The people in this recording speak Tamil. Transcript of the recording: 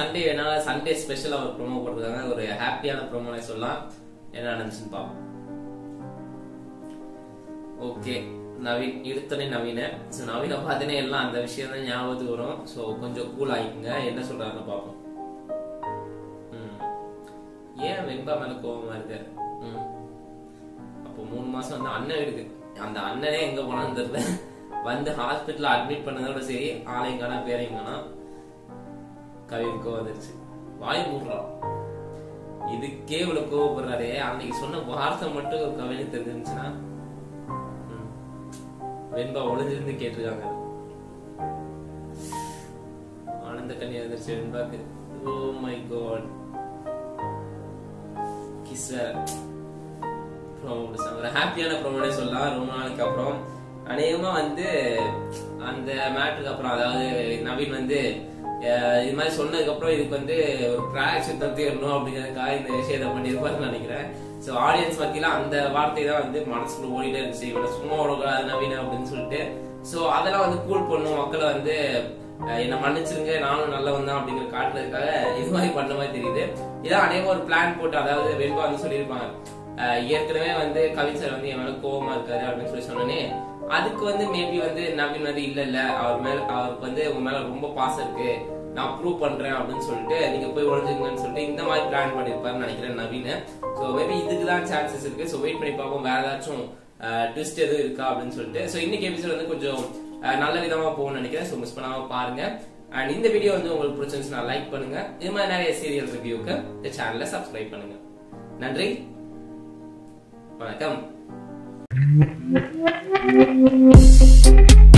சண்டே வேணா சண்டே ஸ்பெஷலா ஒரு ப்ரோமோ போட்டிருக்காங்க ஒரு ஹாப்பியான ப்ரோமோனே சொல்லலாம் என்ன நடந்துச்சுன்னு பார்ப்போம் ஓகே நவீன் எடுத்தனே நவீன ஸோ நவீன பார்த்தீங்கன்னா எல்லாம் அந்த விஷயம் தான் ஞாபகத்துக்கு வரும் ஸோ கொஞ்சம் கூல் ஆகிக்குங்க என்ன சொல்றாருன்னு பார்ப்போம் ம். ஏன் வெண்பா மேல கோபமா இருக்கு ம். அப்போ மூணு மாசம் வந்து அண்ணன் இருக்கு அந்த அண்ணனே எங்க போனான்னு தெரியல வந்து ஹாஸ்பிட்டல் அட்மிட் பண்ணதோட சரி ஆளையும் காணா பேரையும் காணா கவின் வந்துருச்சு வாய் மூடுறான் இதுக்கே இவ்வளவு கோவப்படுறாரு அன்னைக்கு சொன்ன வார்த்தை மட்டும் கவினுக்கு தெரிஞ்சிருந்துச்சுன்னா ம். வெண்பா ஒளிஞ்சிருந்து கேட்டிருக்காங்க ஆனந்த கண்ணி வந்துருச்சு வெண்பாக்கு ஓ மை காட் கிஸ் ஒரு ஹாப்பியான ப்ரோமோனே சொல்லலாம் ரொம்ப நாளைக்கு அப்புறம் அநேகமா வந்து அந்த மேட்ருக்கு அப்புறம் அதாவது நவீன் வந்து அஹ், இது மாதிரி சொன்னதுக்கு அப்புறம் இதுக்கு வந்து ஒரு ட்ராக் சுத்தம் தீரணும் அப்படிங்கிறதுக்காக இந்த விஷயத்தை பண்ணியிருப்பாருன்னு நினைக்கிறேன் ஸோ ஆடியன்ஸ் மத்தியில அந்த வார்த்தை தான் வந்து மனசுக்குள்ள ஓடிட்டே இருந்துச்சு இவனை சும்மா விடக்கூடாது நவீன் அப்படின்னு சொல்லிட்டு ஸோ அதெல்லாம் வந்து கூல் பண்ணும் மக்களை வந்து அஹ், என்னை மன்னிச்சிருங்க நானும் நல்லவன் தான் அப்படிங்கிற காட்டுறதுக்காக இது மாதிரி பண்ண மாதிரி தெரியுது இதான் அநேகம் ஒரு பிளான் போட்டு அதாவது வெண்பா வந்து சொல்லியிருப்பாங்க அஹ் ஏற்கனவே வந்து கவின் சார் வந்து என் மேல கோவமா இருக்காரு அப்படின்னு சொல்லி சொன்னோன்னே அதுக்கு வந்து மேபி வந்து நவீன் வந்து இல்ல இல்ல அவர் மேல அவருக்கு வந்து உங்க மேல ரொம்ப பாசம் இருக்கு நான் ப்ரூவ் பண்றேன் அப்படின்னு சொல்லிட்டு நீங்க போய் ஒழிஞ்சுங்கன்னு சொல்லிட்டு இந்த மாதிரி பிளான் பண்ணிருப்பாருன்னு நினைக்கிறேன் நவீன் ஸோ மேபி இதுக்கு தான் சான்சஸ் இருக்கு ஸோ வெயிட் பண்ணி பார்ப்போம் வேற ஏதாச்சும் ட்விஸ்ட் எதுவும் இருக்கா அப்படின்னு சொல்லிட்டு ஸோ இன்னைக்கு எபிசோட் வந்து கொஞ்சம் அஹ், நல்ல விதமா போகும்னு நினைக்கிறேன் ஸோ மிஸ் பண்ணாம பாருங்க அண்ட் இந்த வீடியோ வந்து உங்களுக்கு பிடிச்சிருந்துச்சுன்னா லைக் பண்ணுங்க இது மாதிரி நிறைய சீரியல் ரிவ்யூக்கு இந்த சேனலை சப்ஸ்கிரைப் பண்ணுங்க நன்றி வணக்கம்